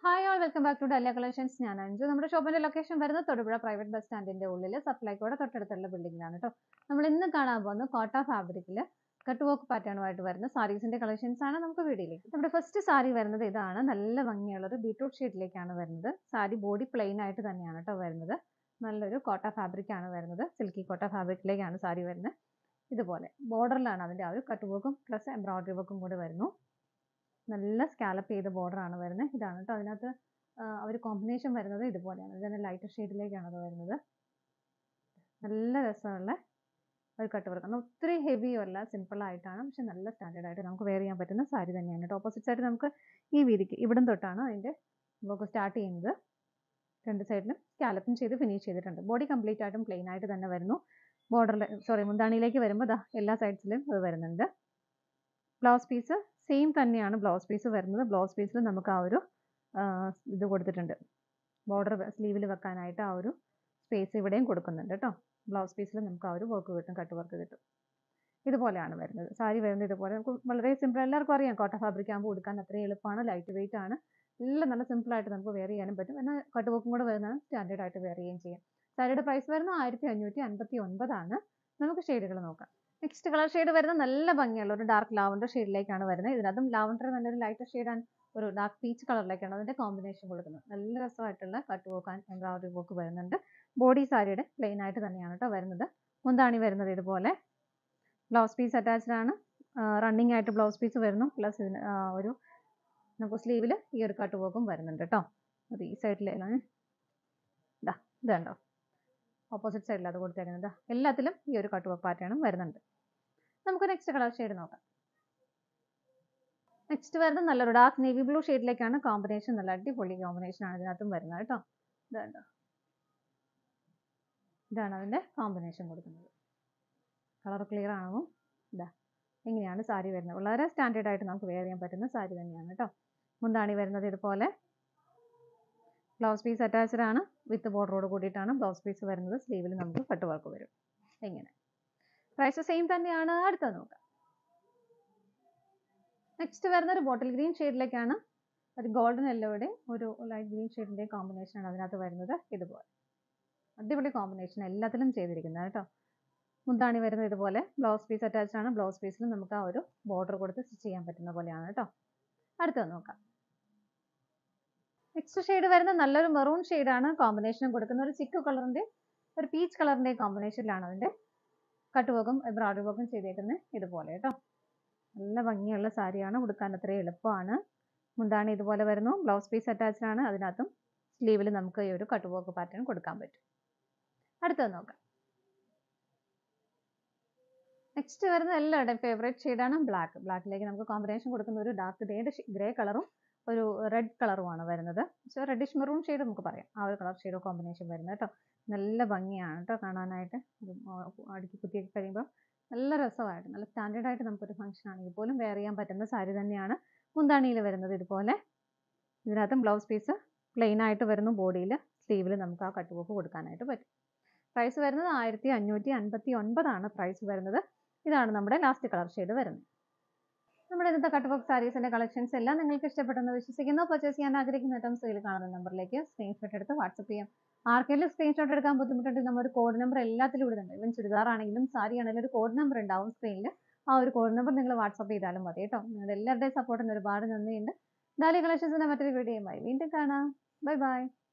hi all welcome back to Della collections ഞാൻ അഞ്ചു നമ്മുടെ ഷോപ്പിന്റെ ലൊക്കേഷൻ വരുന്നത് തൊടുപുഴ പ്രൈവറ്റ് ബസ് സ്റ്റാൻഡിന്റെ ഉള്ളിൽ സപ്ലൈക്കോടെ തൊട്ടടുത്തുള്ള ബിൽഡിംഗിലാണ് കേട്ടോ നമ്മൾ ഇന്ന് കാണാൻ പോകുന്നത് കോട്ട ഫാബ്രിക്കിൽ കട്ട് വർക്ക് പാറ്റേണുമായിട്ട് വരുന്ന സാരീസിന്റെ കളക്ഷൻസ് ആണ് നമുക്ക് വീഡിയോയിലേക്ക് നമ്മുടെ ഫസ്റ്റ് സാരി വരുന്നത് ഇതാണ് നല്ല ഭംഗിയുള്ള ഒരു ബീട്രൂട്ട് ഷെയ്ഡിലേക്കാണ് വരുന്നത് സാരി ബോഡി പ്ലെയിൻ ആയിട്ട് തന്നെയാണ് കേട്ടോ വരുന്നത് നല്ലൊരു കോട്ട ഫാബ്രിക് ആണ് വരുന്നത് സിൽക്കി കോട്ട ഫാബ്രിക്കിലേക്കാണ് സാരി വരുന്നത് ഇതുപോലെ ബോർഡറിലാണ് അതിന്റെ ആ ഒരു കട്ട് വർക്കും പ്ലസ് എംബ്രോയിഡറി വർക്കും കൂടി വരുന്നു നല്ല സ്കാലപ്പ് ചെയ്ത ബോർഡർ ആണ് വരുന്നത് ഇതാണ് കേട്ടോ അതിനകത്ത് ആ ഒരു കോമ്പിനേഷൻ വരുന്നത് ഇതുപോലെയാണ് ഇതിന് ലൈറ്റർ ഷെയ്ഡിലേക്കാണ് അത് വരുന്നത് നല്ല രസമുള്ള ഒരു കട്ട് വർക്ക് എന്നാൽ ഒത്തിരി ഹെവിയോ അല്ല സിമ്പിൾ ആയിട്ടാണ് പക്ഷെ നല്ല സ്റ്റാൻഡേർഡ് ആയിട്ട് നമുക്ക് വെയർ ചെയ്യാൻ പറ്റുന്ന സാരി തന്നെയാണ് കേട്ടോ ഓപ്പോസിറ്റ് സൈഡ് നമുക്ക് ഈ വീതിക്ക് ഇവിടം തൊട്ടാണ് അതിൻ്റെ വർക്ക് സ്റ്റാർട്ട് ചെയ്യുന്നത് രണ്ട് സൈഡിലും സ്കാലപ്പും ചെയ്ത് ഫിനിഷ് ചെയ്തിട്ടുണ്ട് ബോഡി കംപ്ലീറ്റ് ആയിട്ടും പ്ലെയിൻ ആയിട്ട് തന്നെ വരുന്നു ബോർഡറിൽ സോറി മുന്താണിയിലേക്ക് വരുമ്പോൾ ദാ എല്ലാ സൈഡ്സിലും അത് വരുന്നുണ്ട് ബ്ലൗസ് പീസ് സെയിം തന്നെയാണ് ബ്ലൗസ് പീസ് വരുന്നത് ബ്ലൗസ് പീസിൽ നമുക്ക് ആ ഒരു ഇത് കൊടുത്തിട്ടുണ്ട് ബോർഡർ സ്ലീവിൽ വെക്കാനായിട്ട് ആ ഒരു സ്പേസ് ഇവിടെയും കൊടുക്കുന്നുണ്ട് കേട്ടോ ബ്ലൗസ് പീസിൽ നമുക്ക് ആ ഒരു വർക്ക് കിട്ടും കട്ട് വർക്ക് കിട്ടും ഇതുപോലെയാണ് വരുന്നത് സാരി വരുന്നത് ഇതുപോലെ നമുക്ക് വളരെ സിമ്പിൾ എല്ലാവർക്കും അറിയാം കോട്ട ഫാബ്രിക് ആകുമ്പോൾ കൊടുക്കാൻ അത്രയും എളുപ്പമാണ് ലൈറ്റ് വെയിറ്റ് ആണ് എല്ലാം നല്ല സിമ്പിൾ ആയിട്ട് നമുക്ക് വെയർ ചെയ്യാനും പറ്റും എന്നാൽ കട്ട് വർക്കും കൂടെ വരുന്നതാണ് സ്റ്റാൻഡേർഡ് ആയിട്ട് വെയർ ചെയ്യുകയും ചെയ്യും സാരിയുടെ പ്രൈസ് വരുന്നത് ആയിരത്തി അഞ്ഞൂറ്റി അൻപത്തി ഒൻപതാണ് നമുക്ക് ഷെയ്ഡുകൾ നോക്കാം നെക്സ്റ്റ് കളർ ഷെയ്ഡ് വരുന്നത് നല്ല ഭംഗിയുള്ള ഒരു ഡാർക്ക് ലാവണ്ടർ ഷെയ്ഡിലേക്കാണ് വരുന്നത് ഇതിനകത്തും ലാവണ്ടർ നല്ലൊരു ലൈറ്റർ ഷെയ്ഡ് ഒരു ഡാർക്ക് പീച്ച് കളറിലേക്കാണ് അതിന്റെ കോമ്പിനേഷൻ കൊടുക്കുന്നത് നല്ല രസമായിട്ടുള്ള cut work and embroidery work വരുന്നുണ്ട് ബോഡി സാരിയുടെ പ്ലെയിൻ ആയിട്ട് തന്നെയാണ് കേട്ടോ വരുന്നത് മുന്താണി വരുന്നത് ഇതുപോലെ ബ്ലൗസ് പീസ് അറ്റാച്ച്ഡ് ആണ് റണ്ണിങ് ആയിട്ട് ബ്ലൗസ് പീസ് വരുന്നു പ്ലസ് ഇതിന് ഒരു നമുക്ക് സ്ലീവിൽ ഈ ഒരു കട്ട് വർക്കും വരുന്നുണ്ട് കേട്ടോ അത് ഈ സൈഡിലാണ് ഇതാ ഇത് കണ്ടോ ഓപ്പോസിറ്റ് സൈഡിൽ അത് കൊടുത്തേക്കുന്നത് എല്ലാത്തിലും ഈ ഒരു കട്ട് വർക്ക് പാറ്റേണും വരുന്നുണ്ട് നമുക്ക് നെക്സ്റ്റ് കളർ ഷെയ്ഡ് നോക്കാം നെക്സ്റ്റ് വരുന്നത് നല്ലൊരു ഡാർക്ക് നേവി ബ്ലൂ ഷെയ്ഡിലേക്കാണ് കോമ്പിനേഷൻ നല്ല അടിപൊളി കോമ്പിനേഷൻ ആണ് ഇതിനകത്തും വരുന്നത് കേട്ടോ ഇതുണ്ടോ ഇതാണ് അതിൻ്റെ കോമ്പിനേഷൻ കൊടുക്കുന്നത് കളർ ക്ലിയർ ആണോ ഇതാ ഇങ്ങനെയാണ് സാരി വരുന്നത് വളരെ സ്റ്റാൻഡേർഡ് ആയിട്ട് നമുക്ക് വെയർ ചെയ്യാൻ പറ്റുന്ന സാരി തന്നെയാണ് കേട്ടോ മുന്താണി വരുന്നത് ഇതുപോലെ ബ്ലൗസ് പീസ് അറ്റാച്ച്ഡ് ആണ് വിത്ത് ബോർഡറോട് കൂടിയിട്ടാണ് ബ്ലൗസ് പീസ് വരുന്നത് സ്ലീവിൽ നമുക്ക് കട്ട് വർക്ക് വരും ഇങ്ങനെ പ്രൈസ് സെയിം തന്നെയാണ് അടുത്ത നോക്കാം നെക്സ്റ്റ് വരുന്ന ഒരു ബോട്ടിൽ ഗ്രീൻ ഷെയ്ഡിലേക്കാണ് ഒരു ഗോൾഡൻ യെല്ലോയുടെ ഒരു ലൈറ്റ് ഗ്രീൻ ഷെയ്ഡിൻ്റെ കോമ്പിനേഷനാണ് അതിനകത്ത് വരുന്നത് ഇതുപോലെ അടിപൊളി കോമ്പിനേഷൻ എല്ലാത്തിലും ചെയ്തിരിക്കുന്നത് കേട്ടോ മുന്താണി വരുന്നത് ഇതുപോലെ ബ്ലൗസ് പീസ് അറ്റാച്ച്ഡ് ആണ് ബ്ലൗസ് പീസിൽ നമുക്ക് ആ ഒരു ബോർഡർ കൊടുത്ത് സ്റ്റിച്ച് ചെയ്യാൻ പറ്റുന്ന പോലെയാണ് കേട്ടോ അടുത്തത് നോക്കാം നെക്സ്റ്റ് ഷെയ്ഡ് വരുന്ന നല്ലൊരു മെറൂൺ ആണ് കോമ്പിനേഷൻ കൊടുക്കുന്ന ഒരു ചിക്കു കളറിന്റെ ഒരു പീച്ച് കളറിന്റെ കോമ്പിനേഷനിലാണ് അതിന്റെ കട്ട് വർക്കും എംബ്രോയിഡറി വർക്കും ചെയ്തേക്കുന്നത് ഇതുപോലെ കേട്ടോ നല്ല ഭംഗിയുള്ള സാരിയാണ് ഉടുക്കാൻ അത്രയും എളുപ്പമാണ് മുന്താണി ഇതുപോലെ വരുന്നു ബ്ലൗസ് പീസ് അറ്റാച്ച്ഡ് ആണ് അതിനകത്തും സ്ലീവിൽ നമുക്ക് ഈ ഒരു കട്ട് വർക്ക് പാറ്റേൺ കൊടുക്കാൻ പറ്റും അടുത്തത് നോക്കാം നെക്സ്റ്റ് വരുന്ന എല്ലാവരുടെയും ഫേവറേറ്റ് ഷെയ്ഡാണ് ബ്ലാക്ക് ബ്ലാക്കിലേക്ക് നമുക്ക് കോമ്പിനേഷൻ കൊടുക്കുന്ന ഒരു ഡാർക്ക് ഗ്രേ ഗ്രേ കളറും ഒരു റെഡ് കളറുമാണ് വരുന്നത് പക്ഷേ റെഡിഷ് മെറൂൺ ഷെയ്ഡ് നമുക്ക് പറയാം ആ ഒരു കളർ ഷെയ്ഡ് കോമ്പിനേഷൻ വരുന്നത് കേട്ടോ നല്ല ഭംഗിയാണ് കേട്ടോ കാണാനായിട്ട് അടുക്കി കുത്തിയൊക്കെ കഴിയുമ്പോൾ നല്ല രസമായിട്ട് നല്ല സ്റ്റാൻഡേർഡ് ആയിട്ട് നമുക്കൊരു ഫംഗ്ഷൻ ആണെങ്കിൽ പോലും വെയർ ചെയ്യാൻ പറ്റുന്ന സാരി തന്നെയാണ് മുന്താണിയിൽ വരുന്നത് ഇതുപോലെ ഇതിനകത്തും ബ്ലൗസ് പീസ് പ്ലെയിൻ ആയിട്ട് വരുന്നു ബോഡിയിൽ സ്ലീവിൽ നമുക്ക് ആ കട്ട് വർക്ക് കൊടുക്കാനായിട്ട് പറ്റും പ്രൈസ് വരുന്നത് ആയിരത്തി അഞ്ഞൂറ്റി അൻപത്തി ഒൻപതാണ് പ്രൈസ് വരുന്നത് ഇതാണ് നമ്മുടെ ലാസ്റ്റ് കളർ ഷെയ്ഡ് വരുന്നത് നമ്മുടെ ഇന്നത്തെ കട്ട് വർക്ക് സാരീസിന്റെ കളക്ഷൻസ് എല്ലാം നിങ്ങൾക്ക് ഇഷ്ടപ്പെട്ടെന്ന് വിശ്വസിക്കുന്നു പർച്ചേസ് ചെയ്യാൻ ആഗ്രഹിക്കുന്ന ഐറ്റംസ് ഇതിൽ കാണുന്ന നമ്പറിലേക്ക് സ്ക്രീൻഷോട്ട് എടുത്ത് വാട്സപ്പ് ചെയ്യാം ആർക്കെങ്കിലും സ്ക്രീൻഷോട്ട് എടുക്കാൻ ബുദ്ധിമുട്ടുണ്ടെങ്കിൽ നമ്മൾ ഒരു കോഡ് നമ്പർ എല്ലാത്തിലും ഇടുന്നുണ്ട് ഇവൻ ചുരിദാർ ആണെങ്കിലും സാരി ആണെങ്കിലും ഒരു കോഡ് നമ്പർ ഉണ്ടാവും സ്ക്രീനിൽ ആ ഒരു കോഡ് നമ്പർ നിങ്ങൾ വാട്സപ്പ് ചെയ്താലും മതി കേട്ടോ നിങ്ങളുടെ എല്ലാവരുടെയും സപ്പോർട്ടിന് ഒരുപാട് നന്ദിയുണ്ട് ഡാലി കളക്ഷൻസിന്റെ മറ്റൊരു വീഡിയോയുമായി വീണ്ടും കാണാം ബൈ ബൈ